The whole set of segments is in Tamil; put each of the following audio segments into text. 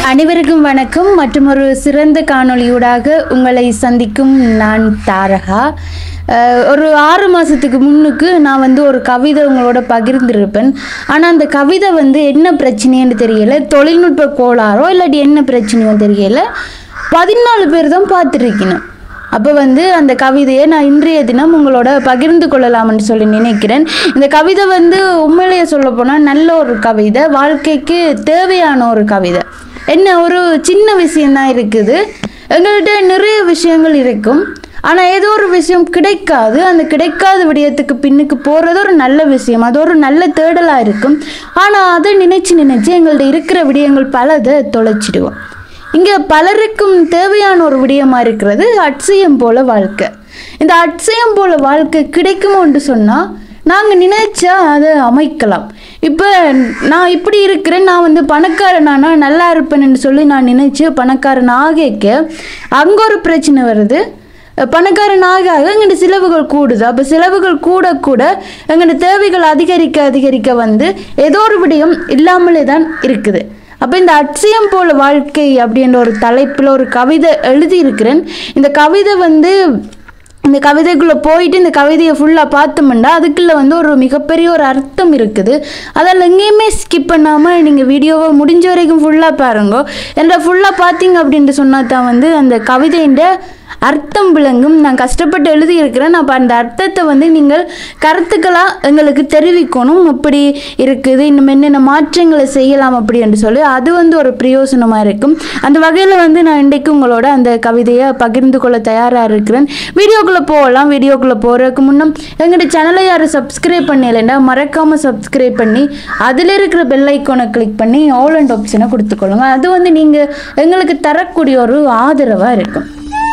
அனைவருக்கும் வணக்கம் மற்றும் ஒரு சிறந்த காணொளியூடாக உங்களை சந்திக்கும் நான் தாரகா அஹ், ஒரு ஆறு மாதத்துக்கு முன்னுக்கு நான் வந்து ஒரு கவிதை உங்களோட பகிர்ந்திருப்பேன் ஆனால் அந்த கவிதை வந்து என்ன பிரச்சனைன்னு தெரியல தொழில்நுட்ப கோளாறோ இல்லாட்டி என்ன பிரச்சனையோ தெரியல பதினாலு பேர் தான் பார்த்துருக்கணும் அப்போ வந்து அந்த கவிதையை நான் இன்றைய தினம் உங்களோட பகிர்ந்து கொள்ளலாம்னு சொல்லி நினைக்கிறேன் இந்த கவிதை வந்து உண்மையிலேயே சொல்ல போனால் நல்ல ஒரு கவிதை வாழ்க்கைக்கு தேவையான ஒரு கவிதை என்ன ஒரு சின்ன விஷயம்தான் இருக்குது எங்கள்கிட்ட நிறைய விஷயங்கள் இருக்கும் ஆனால் ஏதோ ஒரு விஷயம் கிடைக்காது அந்த கிடைக்காத விடயத்துக்கு பின்னுக்கு போகிறது ஒரு நல்ல விஷயம் அது ஒரு நல்ல தேடலாக இருக்கும் ஆனால் அதை நினைச்சு நினைச்சு எங்கள்ட்ட இருக்கிற விடயங்கள் பலதை தொலைச்சிடுவோம் இங்கே பலருக்கும் தேவையான ஒரு விடயமா இருக்கிறது அட்சயம் போல வாழ்க்கை இந்த அட்சயம் போல வாழ்க்கை கிடைக்குமோன்னு சொன்னால் நாங்கள் நினைச்சா அதை அமைக்கலாம் இப்போ நான் இப்படி இருக்கிறேன் நான் வந்து பணக்காரனானா நல்லா இருப்பேன்னு சொல்லி நான் நினைச்சு பணக்காரன் ஆகிக்க அங்கே ஒரு பிரச்சனை வருது பணக்காரன் ஆக ஆக எங்கள்ட செலவுகள் கூடுது அப்போ செலவுகள் கூட கூட எங்கள்ட தேவைகள் அதிகரிக்க அதிகரிக்க வந்து ஏதோ ஒரு விடயம் இல்லாமலே தான் இருக்குது அப்போ இந்த அட்சயம் போல வாழ்க்கை அப்படின்ற ஒரு தலைப்பில் ஒரு கவிதை எழுதியிருக்கிறேன் இந்த கவிதை வந்து இந்த கவிதைக்குள்ளே போயிட்டு இந்த கவிதையை ஃபுல்லாக பார்த்தோம்னா அதுக்குள்ளே வந்து ஒரு மிகப்பெரிய ஒரு அர்த்தம் இருக்குது அதில் எங்கேயுமே ஸ்கிப் பண்ணாமல் நீங்கள் வீடியோவை முடிஞ்ச வரைக்கும் ஃபுல்லாக பாருங்க ஏன்னா ஃபுல்லாக பார்த்தீங்க அப்படின்ட்டு சொன்னால் தான் வந்து அந்த கவிதைன்ற அர்த்தம் விளங்கும் நான் கஷ்டப்பட்டு எழுதியிருக்கிறேன் அப்போ அந்த அர்த்தத்தை வந்து நீங்கள் கருத்துக்களாக எங்களுக்கு தெரிவிக்கணும் அப்படி இருக்குது இன்னும் என்னென்ன மாற்றங்களை செய்யலாம் அப்படி என்று சொல்லி அது வந்து ஒரு பிரயோசனமாக இருக்கும் அந்த வகையில் வந்து நான் இன்றைக்கு உங்களோட அந்த கவிதையை பகிர்ந்து கொள்ள தயாராக இருக்கிறேன் வீடியோக்குள்ளே போகலாம் வீடியோக்குள்ளே போகிறதுக்கு முன்னம் எங்களோட சேனலை யாரும் சப்ஸ்கிரைப் பண்ணலைன்னா மறக்காமல் சப்ஸ்கிரைப் பண்ணி அதில் இருக்கிற பெல் ஐக்கானை கிளிக் பண்ணி ஆல் அண்ட் ஆப்ஷனை கொடுத்துக்கொள்ளுங்க அது வந்து நீங்கள் எங்களுக்கு தரக்கூடிய ஒரு ஆதரவாக இருக்கும்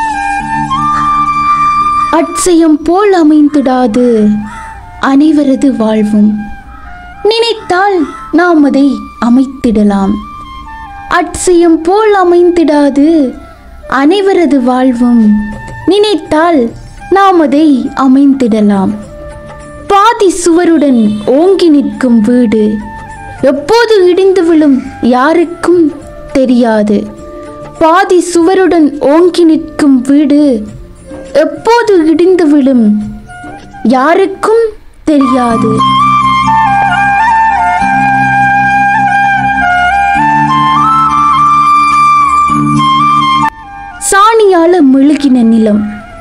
அட்சயம் போல் அமைந்திடாது அனைவரது வாழ்வும் நினைத்தால் நாம் அதை அமைத்திடலாம் அட்சயம் போல் அமைந்திடாது அனைவரது வாழ்வும் நினைத்தால் நாம் அதை அமைந்திடலாம் பாதி சுவருடன் ஓங்கி நிற்கும் வீடு எப்போது இடிந்து விழும் யாருக்கும் தெரியாது பாதி சுவருடன் ஓங்கி நிற்கும் வீடு எப்போது இடிந்து விழும் யாருக்கும் தெரியாது சாணியால மெழுகின நிலம்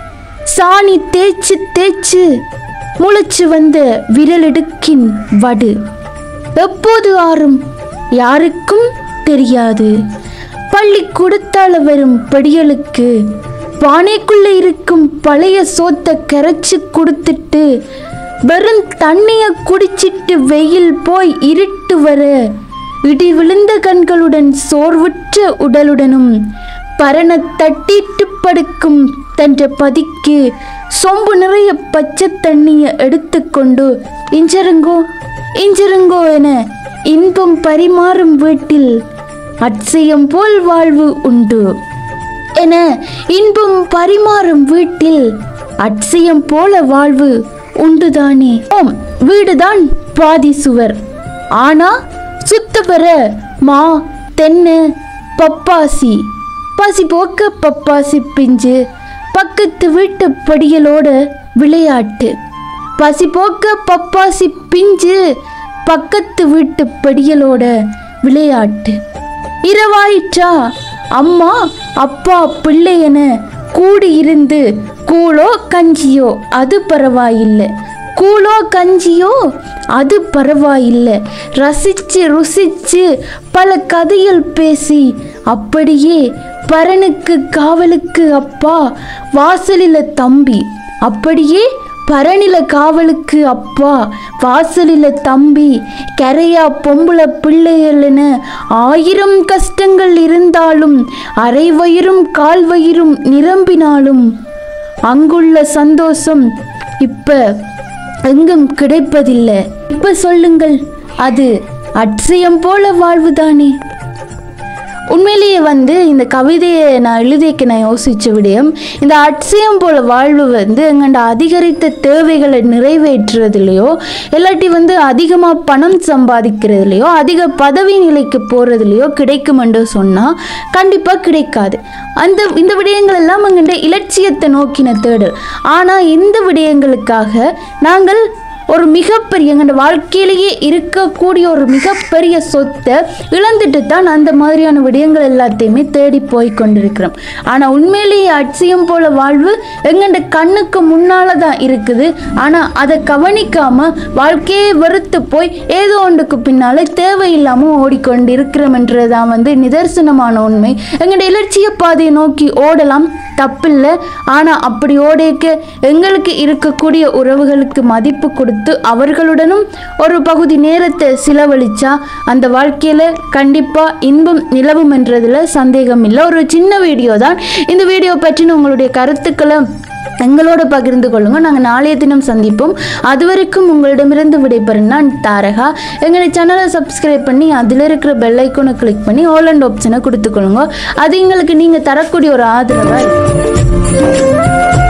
சாணி தேய்ச்சு தேய்ச்சு முளைச்சு வந்த விரலெடுக்கின் வடு எப்போது ஆறும் யாருக்கும் தெரியாது பள்ளி கொடுத்தால வரும் படிகளுக்கு பானைக்குள்ள இருக்கும் பழைய சோத்தை கரைச்சு கொடுத்துட்டு வெறும் தண்ணிய குடிச்சிட்டு வெயில் போய் இருட்டு வர இடி விழுந்த கண்களுடன் சோர்வுற்ற உடலுடனும் பரண தட்டிட்டு படுக்கும் தன்ற பதிக்கு சொம்பு நிறைய பச்சை தண்ணிய எடுத்துக்கொண்டு இஞ்சருங்கோ இஞ்சருங்கோ என இன்பம் பரிமாறும் வீட்டில் அட்சயம் போல் வாழ்வு உண்டு என இன்பம் பரிமாறும் வீட்டில் அட்சயம் போல வாழ்வு உண்டுதானே ஓம் வீடுதான் பாதி சுவர் ஆனா சுத்த பெற மா தென்னை பப்பாசி பசி போக்க பப்பாசி பிஞ்சு பக்கத்து வீட்டு படிகளோட விளையாட்டு பசி போக்க பப்பாசி பிஞ்சு பக்கத்து வீட்டு படிகளோட விளையாட்டு இரவாயிற்றா அம்மா அப்பா பிள்ளை என கூடியிருந்து கூழோ கஞ்சியோ அது பரவாயில்லை கூழோ கஞ்சியோ அது பரவாயில்லை ரசிச்சு ருசிச்சு பல கதைகள் பேசி அப்படியே பரனுக்கு காவலுக்கு அப்பா வாசலில தம்பி அப்படியே பரணில காவலுக்கு அப்பா வாசலில தம்பி கரையா பொம்பளை பிள்ளைகள்னு ஆயிரம் கஷ்டங்கள் இருந்தாலும் அரை வயிறும் கால் வயிறும் நிரம்பினாலும் அங்குள்ள சந்தோஷம் இப்ப எங்கும் கிடைப்பதில்லை இப்ப சொல்லுங்கள் அது அட்சயம் போல வாழ்வுதானே உண்மையிலேயே வந்து இந்த கவிதையை நான் எழுதியக்கு நான் யோசிச்ச விடயம் இந்த அட்சயம் போல வாழ்வு வந்து எங்கண்ட அதிகரித்த தேவைகளை நிறைவேற்றுறதுலையோ இல்லாட்டி வந்து அதிகமாக பணம் சம்பாதிக்கிறதுலையோ அதிக பதவி நிலைக்கு போகிறதுலையோ கிடைக்கும் என்று சொன்னால் கண்டிப்பாக கிடைக்காது அந்த இந்த விடயங்கள் எல்லாம் எங்கண்ட இலட்சியத்தை நோக்கின தேடல் ஆனால் இந்த விடயங்களுக்காக நாங்கள் ஒரு மிகப்பெரிய எங்களோட வாழ்க்கையிலேயே இருக்கக்கூடிய ஒரு மிகப்பெரிய சொத்தை இழந்துட்டு தான் அந்த மாதிரியான விடயங்கள் எல்லாத்தையுமே தேடி போய் கொண்டிருக்கிறோம் ஆனால் உண்மையிலேயே அட்சியம் போல வாழ்வு எங்கண்ட கண்ணுக்கு முன்னால தான் இருக்குது ஆனால் அதை கவனிக்காம வாழ்க்கையே வெறுத்து போய் ஏதோ ஒன்றுக்கு பின்னால தேவையில்லாமல் ஓடிக்கொண்டு இருக்கிறோம்ன்றதான் வந்து நிதர்சனமான உண்மை எங்களோட இலட்சிய பாதையை நோக்கி ஓடலாம் தப்பில்லை ஆனால் அப்படி ஓடேக்க எங்களுக்கு இருக்கக்கூடிய உறவுகளுக்கு மதிப்பு கொடுத்து அவர்களுடனும் ஒரு பகுதி நேரத்தை செலவழிச்சா அந்த வாழ்க்கையில் கண்டிப்பாக இன்பம் நிலவும் என்றதில் சந்தேகம் இல்லை ஒரு சின்ன வீடியோ தான் இந்த வீடியோ பற்றின உங்களுடைய கருத்துக்களை எங்களோட பகிர்ந்து கொள்ளுங்க நாங்கள் நாளைய தினம் சந்திப்போம் அதுவரைக்கும் உங்களிடமிருந்து விடைபெறும் நான் தாரகா எங்களை சேனலை சப்ஸ்கிரைப் பண்ணி அதில் இருக்கிற பெல் ஐக்கோனை கிளிக் பண்ணி ஆல் அண்ட் ஆப்ஷனை கொடுத்துக்கொள்ளுங்க அது எங்களுக்கு நீங்கள் தரக்கூடிய ஒரு ஆதரவாக இருக்கும்